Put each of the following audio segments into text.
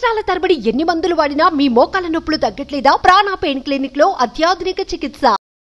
సంవత్సరాల తరబడి ఎన్ని మందులు వాడినా మీ మోకాల నొప్పులు తగ్గట్లేదా ప్రాణ పెయిన్ క్లినిక్ లో అత్యాధునిక చికిత్స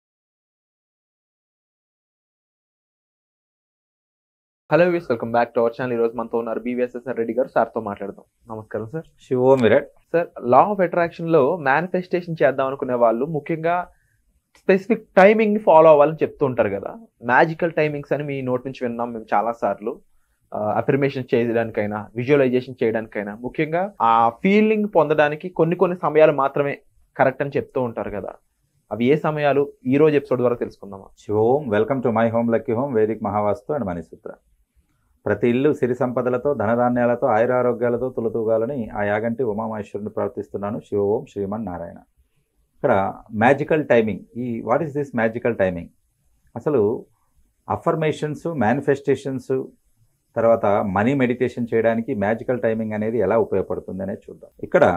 హలో వీస్ welcome back to our channel ఈ రోజు మనతో ఉన్నారు బీవీఎస్ఎస్ఆర్ రెడ్డి గారు సార్తో మాట్లాడదాం నమస్కారం sir Shivom Virat sir law of attraction లో మేనిఫెస్టేషన్ చేద్దాం అనుకునే వాళ్ళు ముఖ్యంగా స్పెసిఫిక్ టైమింగ్ ని ఫాలో అవ్వాలని చెప్తూ ఉంటారు కదా మ్యాజికల్ టైమింగ్స్ అని మీ నోట్ నుంచి విన్నాం మేము చాలా సార్లు అఫర్మేషన్ చేయడానికైనా విజువలైజేషన్ చేయడానికైనా ముఖ్యంగా ఆ ఫీలింగ్ పొందడానికి కొన్ని కొన్ని సమయాలు మాత్రమే కరెక్ట్ అని చెప్తూ ఉంటారు కదా అవి ఏ సమయాలు ఈ రోజు ఎపిసోడ్ ద్వారా తెలుసుకుందామా Shivom welcome to my home lucky home Vedic Mahavastu and Manisutra ప్రతి ఇల్లు సిరి సంపదలతో ధనధాన్యాలతో ఆయురారోగ్యాలతో తులతూగాలని ఆ యాగంటి ఉమామహేశ్వరుని ప్రార్థిస్తున్నాను శివోం శ్రీమన్ నారాయణ ఇక్కడ మ్యాజికల్ టైమింగ్ ఈ what is this magical timing అసలు అఫర్మేషన్స్ మేనిఫెస్టేషన్స్ తర్వాత మనీ మెడిటేషన్ చేయడానికి మ్యాజికల్ టైమింగ్ అనేది ఎలా ఉపయోగపడుతుంది అనేది చూద్దాం ఇక్కడ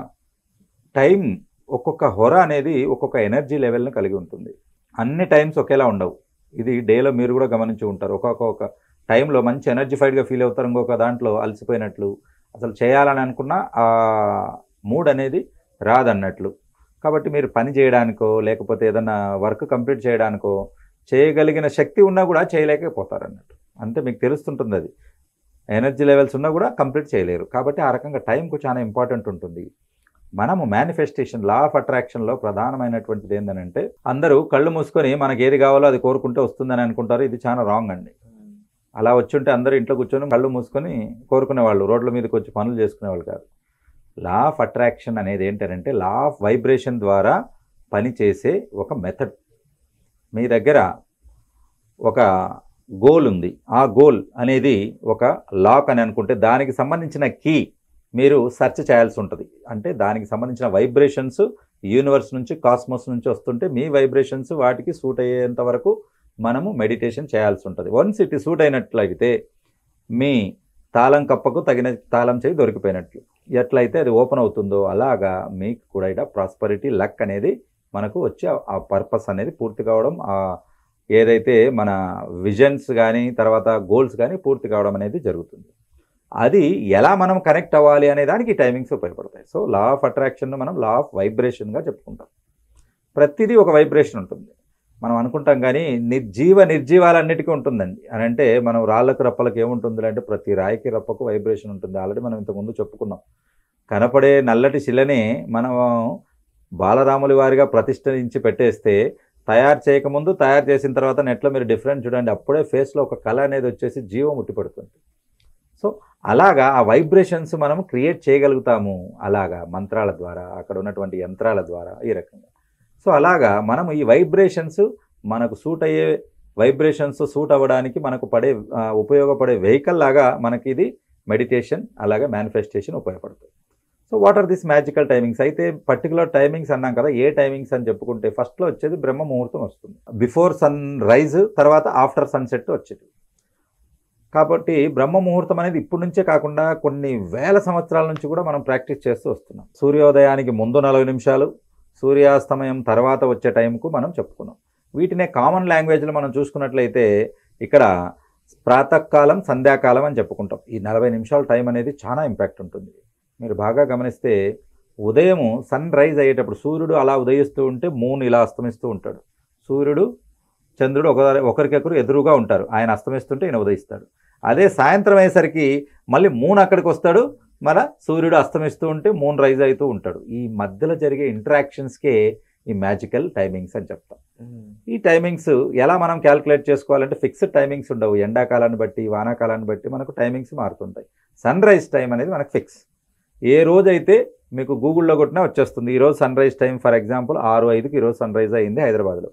టైం ఒక్కొక్క హొర అనేది ఒక్కొక్క ఎనర్జీ లెవెల్ని కలిగి ఉంటుంది అన్ని టైమ్స్ ఒకేలా ఉండవు ఇది డేలో మీరు కూడా గమనించి ఉంటారు ఒక్కొక్క ఒక టైంలో మంచి ఎనర్జిఫైడ్గా ఫీల్ అవుతారు ఇంకొక దాంట్లో అలసిపోయినట్లు అసలు చేయాలని అనుకున్న ఆ మూడ్ అనేది రాదన్నట్లు కాబట్టి మీరు పని చేయడానికో లేకపోతే ఏదైనా వర్క్ కంప్లీట్ చేయడానికో చేయగలిగిన శక్తి ఉన్నా కూడా చేయలేకపోతారు అన్నట్టు అంతే మీకు తెలుస్తుంటుంది అది ఎనర్జీ లెవెల్స్ ఉన్నా కూడా కంప్లీట్ చేయలేరు కాబట్టి ఆ రకంగా టైంకు చాలా ఇంపార్టెంట్ ఉంటుంది మనము మేనిఫెస్టేషన్ లా ఆఫ్ అట్రాక్షన్లో ప్రధానమైనటువంటిది ఏంటంటే అందరూ కళ్ళు మూసుకొని మనకి ఏది కావాలో అది కోరుకుంటే వస్తుందని అనుకుంటారు ఇది చాలా రాంగ్ అండి అలా వచ్చుంటే అందరూ ఇంట్లో కూర్చొని కళ్ళు మూసుకొని కోరుకునేవాళ్ళు రోడ్ల మీదకి వచ్చి పనులు చేసుకునేవాళ్ళు కాదు లా ఆఫ్ అట్రాక్షన్ అనేది ఏంటంటే లా ఆఫ్ వైబ్రేషన్ ద్వారా పనిచేసే ఒక మెథడ్ మీ దగ్గర ఒక గోల్ ఉంది ఆ గోల్ అనేది ఒక లాక్ అని అనుకుంటే దానికి సంబంధించిన కీ మీరు సెర్చ్ చేయాల్సి ఉంటుంది అంటే దానికి సంబంధించిన వైబ్రేషన్స్ యూనివర్స్ నుంచి కాస్మోస్ నుంచి వస్తుంటే మీ వైబ్రేషన్స్ వాటికి సూట్ అయ్యేంత వరకు మనము మెడిటేషన్ చేయాల్సి ఉంటుంది వన్స్ ఇట్ సూట్ అయినట్లయితే మీ తాళం కప్పకు తగిన తాళం చేయి దొరికిపోయినట్లు ఎట్లయితే అది ఓపెన్ అవుతుందో అలాగా మీకు కూడా ఇక్కడ ప్రాస్పరిటీ లక్ అనేది మనకు వచ్చి ఆ- ఆ పర్పస్ అనేది పూర్తి కావడం ఆ ఏదైతే మన విజన్స్ కానీ తర్వాత గోల్స్ కానీ పూర్తి కావడం అనేది జరుగుతుంది అది ఎలా మనం కనెక్ట్ అవ్వాలి అనే దానికి టైమింగ్స్ ఉపయోగపడతాయి సో లా ఆఫ్ అట్రాక్షన్ మనం లా ఆఫ్ వైబ్రేషన్గా చెప్పుకుంటాం ప్రతిదీ ఒక వైబ్రేషన్ ఉంటుంది మనం అనుకుంటాం కానీ నిర్జీవ నిర్జీవాలన్నిటికీ ఉంటుందండి అని అంటే మనం రాళ్ళకు రప్పలకు ఏముంటుంది అంటే ప్రతి రాయికి రప్పకు వైబ్రేషన్ ఉంటుంది ఆల్రెడీ మనం ఇంతకుముందు చెప్పుకున్నాం కనపడే నల్లటి శిలని మనం బాలరాములి వారిగా ప్రతిష్ఠించి పెట్టేస్తే తయారు చేయకముందు తయారు చేసిన తర్వాత నెట్లో మీరు డిఫరెంట్ చూడండి అప్పుడే ఫేస్లో ఒక కళ అనేది వచ్చేసి జీవం ఉట్టిపడుతుంది సో అలాగా ఆ వైబ్రేషన్స్ మనం క్రియేట్ చేయగలుగుతాము అలాగా మంత్రాల ద్వారా అక్కడ ఉన్నటువంటి యంత్రాల ద్వారా ఈ రకంగా సో అలాగా మనం ఈ వైబ్రేషన్స్ మనకు సూట్ అయ్యే వైబ్రేషన్స్ సూట్ అవ్వడానికి మనకు పడే ఆ, ఉపయోగపడే వెహికల్ లాగా మనకి ఇది మెడిటేషన్ అలాగే మేనిఫెస్టేషన్ ఉపయోగపడుతుంది so what are this magical timings అయితే పర్టికులర్ టైమింగ్స్ అన్నాం కదా ఏ టైమింగ్స్ అని చెప్పుకుంటే ఫస్ట్లో వచ్చేది బ్రహ్మ ముహూర్తం వస్తుంది బిఫోర్ సన్ రైజ్ తర్వాత ఆఫ్టర్ సన్సెట్ వచ్చేది కాబట్టి బ్రహ్మ ముహూర్తం అనేది ఇప్పటి నుంచే కాకుండా కొన్ని వేల సంవత్సరాల నుంచి కూడా మనం ప్రాక్టీస్ చేస్తూ వస్తున్నాం సూర్యోదయానికి ముందు నలభై నిమిషాలు సూర్యాస్తమయం తర్వాత వచ్చే టైంకు మనం చెప్పుకున్నాం వీటినే కామన్ లాంగ్వేజ్లో మనం చూసుకున్నట్లయితే ఇక్కడ ప్రాతకాలం సంధ్యాకాలం అని చెప్పుకుంటాం ఈ నలభై నిమిషాల టైం అనేది చాలా ఇంపాక్ట్ ఉంటుంది మీరు బాగా గమనిస్తే ఉదయం సన్ రైజ్ అయ్యేటప్పుడు సూర్యుడు అలా ఉదయిస్తూ ఉంటే మూన్ ఇలా అస్తమిస్తూ ఉంటాడు సూర్యుడు చంద్రుడు ఒక ఒకరికొకరు ఎదురుగా ఉంటారు ఆయన అస్తమిస్తుంటే ఈయన ఉదయిస్తాడు అదే సాయంత్రం అయ్యేసరికి మళ్ళీ మూన్ అక్కడికి వస్తాడు మన సూర్యుడు అస్తమిస్తూ ఉంటే మూన్ రైజ్ అవుతూ ఉంటాడు ఈ మధ్యలో జరిగే ఇంటరాక్షన్స్కే ఈ మ్యాజికల్ టైమింగ్స్ అని చెప్తాం ఈ టైమింగ్స్ ఎలా మనం క్యాల్కులేట్ చేసుకోవాలంటే ఫిక్స్డ్ టైమింగ్స్ ఉండవు ఎండాకాలాన్ని బట్టి వానాకాలాన్ని బట్టి మనకు టైమింగ్స్ మారుతుంటాయి సన్ రైజ్ టైం అనేది మనకు ఫిక్స్ ఏ రోజైతే మీకు గూగుల్లో కొట్టినా వచ్చేస్తుంది ఈరోజు sunrise time for example ఆరు ఐదుకి ఈరోజు సన్ రైజ్ అయింది హైదరాబాద్లో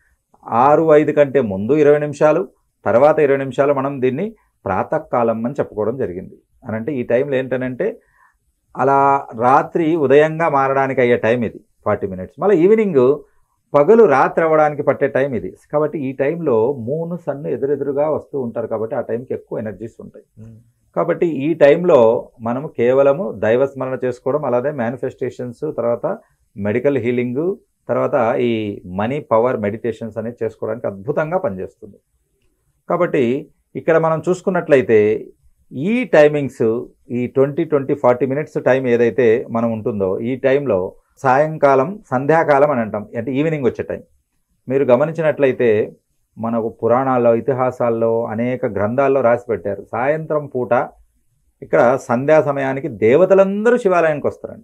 ఆరు ఐదు కంటే ముందు ఇరవై నిమిషాలు తర్వాత ఇరవై నిమిషాలు మనం దీన్ని ప్రాతకాలం అని చెప్పుకోవడం జరిగింది అని అంటే ఈ టైంలో ఏంటనంటే అలా రాత్రి ఉదయంగా మారడానికి అయ్యే టైం ఇది ఫార్టీ మినిట్స్ మళ్ళీ ఈవినింగ్ పగలు రాత్రి అవ్వడానికి పట్టే టైం ఇది కాబట్టి ఈ టైంలో మూను సన్ను ఎదురెదురుగా వస్తూ ఉంటారు కాబట్టి ఆ టైంకి ఎక్కువ ఎనర్జీస్ ఉంటాయి కాబట్టి ఈ టైంలో మనము కేవలము దైవస్మరణ చేసుకోవడం అలాగే మేనిఫెస్టేషన్స్ తర్వాత మెడికల్ హీలింగ్ తర్వాత ఈ మనీ పవర్ మెడిటేషన్స్ అనేది చేసుకోవడానికి అద్భుతంగా పనిచేస్తుంది కాబట్టి ఇక్కడ మనం చూసుకున్నట్లయితే ఈ టైమింగ్స్ ఈ twenty twenty forty minutes time ఏదైతే మనం ఉంటుందో ఈ టైంలో సాయంకాలం సంధ్యాకాలం అని అంటాం అంటే ఈవినింగ్ వచ్చే టైం మీరు గమనించినట్లయితే మనకు పురాణాల్లో ఇతిహాసాల్లో అనేక గ్రంథాల్లో రాసి పెట్టారు సాయంత్రం పూట ఇక్కడ సంధ్యా సమయానికి దేవతలందరూ శివాలయానికి వస్తారంట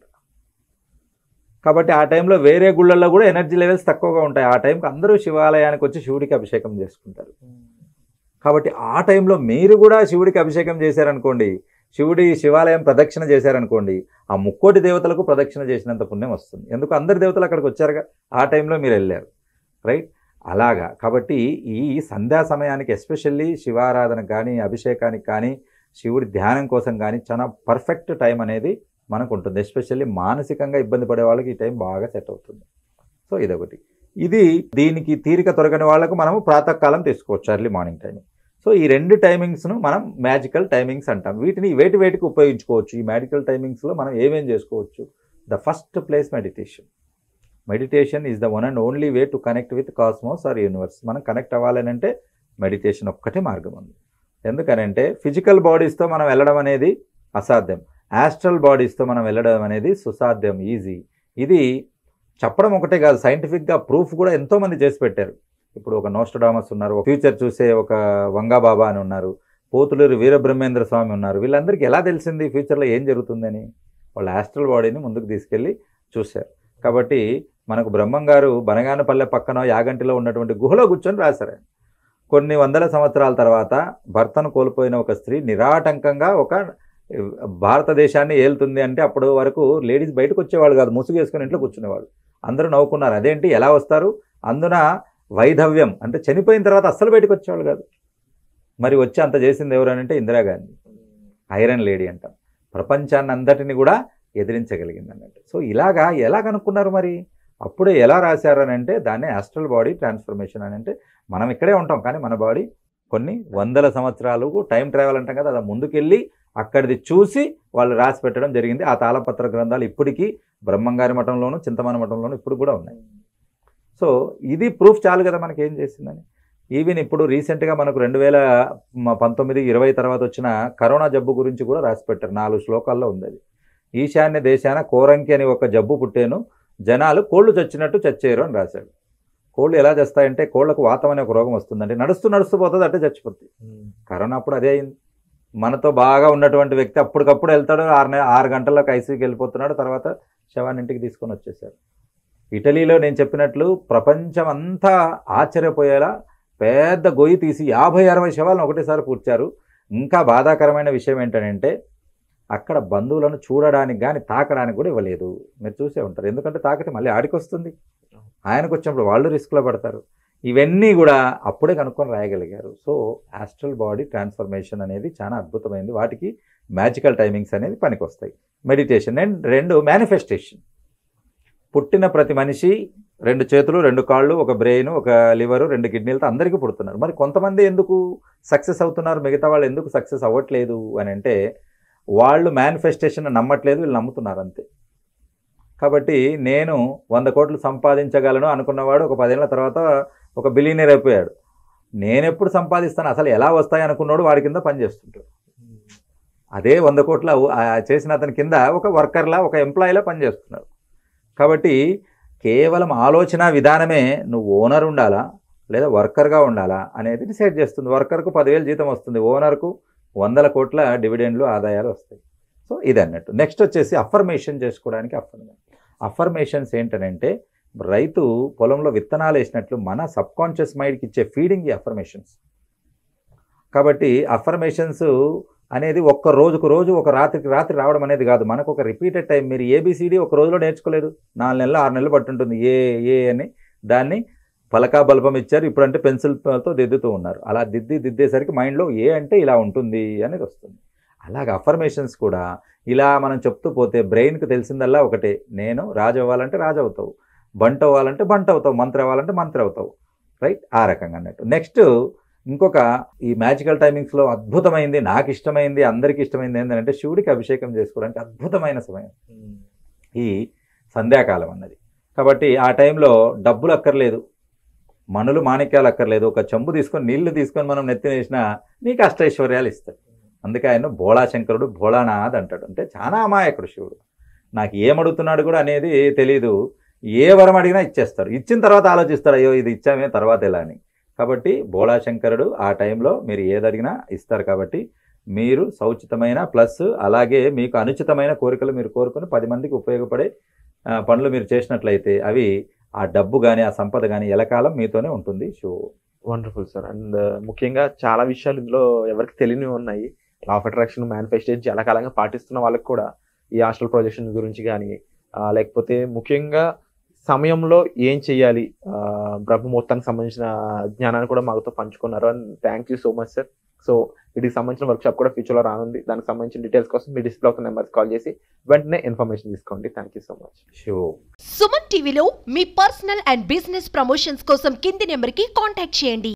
కాబట్టి ఆ టైంలో వేరే గుళ్ళల్లో కూడా ఎనర్జీ లెవెల్స్ తక్కువగా ఉంటాయి ఆ టైంకి అందరూ శివాలయానికి వచ్చి శివుడికి అభిషేకం చేసుకుంటారు కాబట్టి ఆ టైంలో మీరు కూడా శివుడికి అభిషేకం చేశారనుకోండి శివుడి శివాలయం ప్రదక్షిణ చేశారనుకోండి ఆ ముక్కోటి దేవతలకు ప్రదక్షిణ చేసినంత పుణ్యం వస్తుంది ఎందుకు అందరి దేవతలు అక్కడికి వచ్చారుగా ఆ టైంలో మీరు వెళ్ళారు రైట్ అలాగా కాబట్టి ఈ సంధ్యా సమయానికి ఎస్పెషల్లీ శివారాధనకు కానీ అభిషేకానికి కానీ శివుడి ధ్యానం కోసం కానీ చాలా పర్ఫెక్ట్ టైం అనేది మనకు ఉంటుంది ఎస్పెషల్లీ మానసికంగా ఇబ్బంది పడే వాళ్ళకి ఈ టైం బాగా సెట్ అవుతుంది సో ఇదొకటి ఇది దీనికి తీరిక దొరకని వాళ్ళకు మనము ప్రాతకాలం తీసుకోవచ్చు ఎర్లీ మార్నింగ్ టైం సో ఈ రెండు టైమింగ్స్ను మనం మ్యాజికల్ టైమింగ్స్ అంటాం వీటిని వేటి వేటికి ఉపయోగించుకోవచ్చు ఈ మ్యాజికల్ టైమింగ్స్లో మనం ఏమేం చేసుకోవచ్చు the first place meditation meditation is the one and only way to connect with cosmos or universe మనం కనెక్ట్ అవ్వాలని అంటే మెడిటేషన్ ఒక్కటే మార్గం ఉంది ఎందుకనంటే ఫిజికల్ బాడీస్తో మనం వెళ్ళడం అనేది అసాధ్యం యాస్ట్రల్ బాడీస్తో మనం వెళ్ళడం అనేది సుసాధ్యం ఈజీ ఇది చెప్పడం ఒకటే కాదు సైంటిఫిక్గా ప్రూఫ్ కూడా ఎంతోమంది చేసి పెట్టారు ఇప్పుడు ఒక నోస్టడామస్ ఉన్నారు ఒక ఫ్యూచర్ చూసే ఒక వంగా బాబా అని ఉన్నారు పోతులూరు వీరబ్రహ్మేంద్ర స్వామి ఉన్నారు వీళ్ళందరికీ ఎలా తెలిసింది ఫ్యూచర్లో ఏం జరుగుతుందని వాళ్ళ యాస్ట్రల్ బాడీని ముందుకు తీసుకెళ్ళి చూశారు కాబట్టి మనకు బ్రహ్మం గారు బనగానపల్లె పక్కన యాగంటిలో ఉన్నటువంటి గుహలో కూర్చొని రాశారు ఆయన. కొన్ని వందల సంవత్సరాల తర్వాత భర్తను కోల్పోయిన ఒక స్త్రీ నిరాటంకంగా ఒక భారతదేశాన్ని ఏలుతుంది అంటే అప్పటి వరకు లేడీస్ బయటకు వచ్చేవాళ్ళు కాదు ముసుగు వేసుకుని ఇంట్లో కూర్చునేవాళ్ళు అందరూ నవ్వుకున్నారు అదేంటి ఎలా వస్తారు అందున వైధవ్యం అంటే చనిపోయిన తర్వాత అస్సలు బయటకు వచ్చేవాళ్ళు కాదు మరి వచ్చి అంత చేసింది ఎవరనంటే ఇందిరాగాంధీ ఐరన్ లేడీ అంటాం ప్రపంచాన్ని అంతటిని కూడా ఎదిరించగలిగింది అన్నట్టు సో ఇలాగా ఎలా కనుక్కున్నారు మరి అప్పుడే ఎలా రాశారు అని అంటే దాన్ని ఆస్ట్రల్ బాడీ ట్రాన్స్ఫర్మేషన్ అని అంటే మనం ఇక్కడే ఉంటాం కానీ మన బాడీ కొన్ని వందల సంవత్సరాలు టైం ట్రావెల్ అంటాం కదా అది ముందుకెళ్ళి అక్కడిది చూసి వాళ్ళు రాసి పెట్టడం జరిగింది ఆ తాళపత్ర గ్రంథాలు ఇప్పటికీ బ్రహ్మంగారి మఠంలోను చింతమాన మఠంలోను ఇప్పుడు కూడా ఉన్నాయి సో ఇది ప్రూఫ్ చాలు కదా మనకి ఏం చేసిందని ఈవెన్ ఇప్పుడు రీసెంట్గా మనకు రెండు వేల పంతొమ్మిది ఇరవై తర్వాత వచ్చిన కరోనా జబ్బు గురించి కూడా రాసి పెట్టారు నాలుగు శ్లోకాల్లో ఉంది అది ఈశాన్య దేశాన కోరంకి అని ఒక జబ్బు పుట్టేను జనాలు కోళ్ళు చచ్చినట్టు చచ్చేరు అని రాశాడు కోళ్ళు ఎలా చేస్తాయంటే కోళ్ళకు వాతం అనే ఒక రోగం వస్తుందంటే నడుస్తూ నడుస్తూ పోతుంది అంటే చచ్చిపోతుంది కరోనా అప్పుడు అదే అయింది మనతో బాగా ఉన్నటువంటి వ్యక్తి అప్పటికప్పుడు వెళ్తాడు ఆరు నె- ఆరు గంటలకు ఐసీకి వెళ్ళిపోతున్నాడు తర్వాత శవాన్ని ఇంటికి తీసుకొని వచ్చేసారు ఇటలీలో నేను చెప్పినట్లు ప్రపంచం అంతా ఆశ్చర్యపోయేలా పెద్ద గొయ్యి తీసి యాభై అరవై శవాలను ఒకటేసారి కూర్చారు ఇంకా బాధాకరమైన విషయం ఏంటంటే అక్కడ బంధువులను చూడడానికి కానీ తాకడానికి కూడా ఇవ్వలేదు మీరు చూసే ఉంటారు ఎందుకంటే తాకితే మళ్ళీ ఆడికి వస్తుంది ఆయనకు వచ్చినప్పుడు వాళ్ళు రిస్క్లో పడతారు ఇవన్నీ కూడా అప్పుడే కనుక్కొని రాయగలిగారు సో ఆస్ట్రల్ బాడీ ట్రాన్స్ఫర్మేషన్ అనేది చాలా అద్భుతమైంది వాటికి మ్యాజికల్ టైమింగ్స్ అనేది పనికొస్తాయి మెడిటేషన్ అండ్ రెండు మేనిఫెస్టేషన్ పుట్టిన ప్రతి మనిషి రెండు చేతులు రెండు కాళ్ళు ఒక బ్రెయిన్ ఒక లివరు రెండు కిడ్నీలతో అందరికీ పుడుతున్నారు మరి కొంతమంది ఎందుకు సక్సెస్ అవుతున్నారు మిగతా వాళ్ళు ఎందుకు సక్సెస్ అవ్వట్లేదు అని అంటే వాళ్ళు మేనిఫెస్టేషన్ నమ్మట్లేదు వీళ్ళు నమ్ముతున్నారు అంతే కాబట్టి నేను వంద కోట్లు సంపాదించగలను అనుకున్నవాడు ఒక పదేళ్ల తర్వాత ఒక బిలీనియర్ అయిపోయాడు నేను ఎప్పుడు సంపాదిస్తాను అసలు ఎలా వస్తాయి అనుకున్నాడు వాడి కింద పనిచేస్తుంటాడు అదే వంద కోట్ల ఆ చేసిన అతని కింద ఒక వర్కర్లా ఒక ఎంప్లాయీలా పనిచేస్తున్నాడు కాబట్టి కేవలం ఆలోచన విధానమే నువ్వు ఓనర్ ఉండాలా లేదా వర్కర్గా ఉండాలా అనేది డిసైడ్ చేస్తుంది వర్కర్కు పదివేలు జీతం వస్తుంది ఓనర్కు వందల కోట్ల డివిడెండ్లు ఆదాయాలు వస్తాయి సో ఇది అన్నట్టు నెక్స్ట్ వచ్చేసి అఫర్మేషన్ చేసుకోవడానికి అఫర్మేషన్ అఫర్మేషన్స్ ఏంటనంటే రైతు పొలంలో విత్తనాలు వేసినట్లు మన సబ్ కాన్షియస్ మైండ్కి ఇచ్చే ఫీడింగ్ ఈ అఫర్మేషన్స్ కాబట్టి అఫర్మేషన్స్ అనేది ఒక్క రోజుకు రోజు ఒక రాత్రికి రాత్రి రావడం అనేది కాదు మనకు ఒక రిపీటెడ్ టైం మీరు ఏబిసిడి ఒక రోజులో నేర్చుకోలేదు నాలుగు నెలలు ఆరు నెలలు పట్టుంటుంది ఏ ఏ అని దాన్ని పలకా బల్బం ఇచ్చారు ఇప్పుడంటే పెన్సిల్తో దిద్దుతూ ఉన్నారు అలా దిద్ది దిద్దేసరికి మైండ్లో ఏ అంటే ఇలా ఉంటుంది అనేది వస్తుంది అలాగే అఫర్మేషన్స్ కూడా ఇలా మనం చెప్తూ పోతే బ్రెయిన్కి తెలిసిందల్లా ఒకటే నేను రాజు అవ్వాలంటే రాజు అవుతావు బంట అవ్వాలంటే బంట అవుతావు మంత్రి అవ్వాలంటే మంత్రి అవుతావు రైట్ ఆ రకంగా అన్నట్టు నెక్స్ట్ ఇంకొక ఈ మ్యాజికల్ టైమింగ్స్లో అద్భుతమైంది నాకు ఇష్టమైంది అందరికీ ఇష్టమైంది ఏంటంటే శివుడికి అభిషేకం చేసుకోవడానికి అద్భుతమైన సమయం ఈ సంధ్యాకాలం అన్నది కాబట్టి ఆ టైంలో డబ్బులు అక్కర్లేదు మనులు మాణిక్యాలు అక్కర్లేదు ఒక చెంబు తీసుకొని నీళ్లు తీసుకొని మనం నెత్తినేసినా నీకు అష్టైశ్వర్యాలు ఇస్తాయి అందుకే ఆయన భోళాశంకరుడు భోళానాథ్ అంటాడు అంటే చాలా అమాయకుడు శివుడు నాకు ఏమడుగుతున్నాడు కూడా అనేది తెలీదు ఏ వరం అడిగినా ఇచ్చేస్తాడు ఇచ్చిన తర్వాత ఆలోచిస్తాడు అయ్యో ఇది ఇచ్చామే తర్వాత ఎలా అని కాబట్టి భోళాశంకరుడు ఆ టైంలో మీరు ఏది అడిగినా ఇస్తారు కాబట్టి మీరు సౌచితమైన ప్లస్ అలాగే మీకు అనుచితమైన కోరికలు మీరు కోరుకుని పది మందికి ఉపయోగపడే ఆ, పనులు మీరు చేసినట్లయితే అవి ఆ డబ్బు కానీ ఆ సంపద కానీ ఎలకాలం మీతోనే ఉంటుంది షో వండర్ఫుల్ సార్ అండ్ ముఖ్యంగా చాలా విషయాలు ఇందులో ఎవరికి తెలియనివి ఉన్నాయి లా ఆఫ్ అట్రాక్షన్ మేనిఫెస్టేషన్ చాలా కాలంగా పాటిస్తున్న వాళ్ళకి కూడా ఈ హాస్టల్ ప్రొజెక్షన్ గురించి కానీ లేకపోతే ముఖ్యంగా సమయంలో ఏం చేయాలి ఆ, బ్రహ్మముహూర్తానికి సంబంధించిన జ్ఞానాన్ని కూడా మాతో పంచుకున్నారు and thank you so much sir so వీటికి సంబంధించిన వర్క్షాప్ కూడా ఫ్యూచర్లో రానుంది దానికి సంబంధించిన డీటెయిల్స్ కోసం మీ డిస్ప్లే అవుతున్న నెంబర్స్ కాల్ చేసి వెంటనే ఇన్ఫర్మేషన్ తీసుకోండి thank you so much show Suman టీవీలో మీ పర్సనల్ అండ్ బిజినెస్ ప్రమోషన్స్ కోసం కింది నెంబర్కి కాంటాక్ట్ చేయండి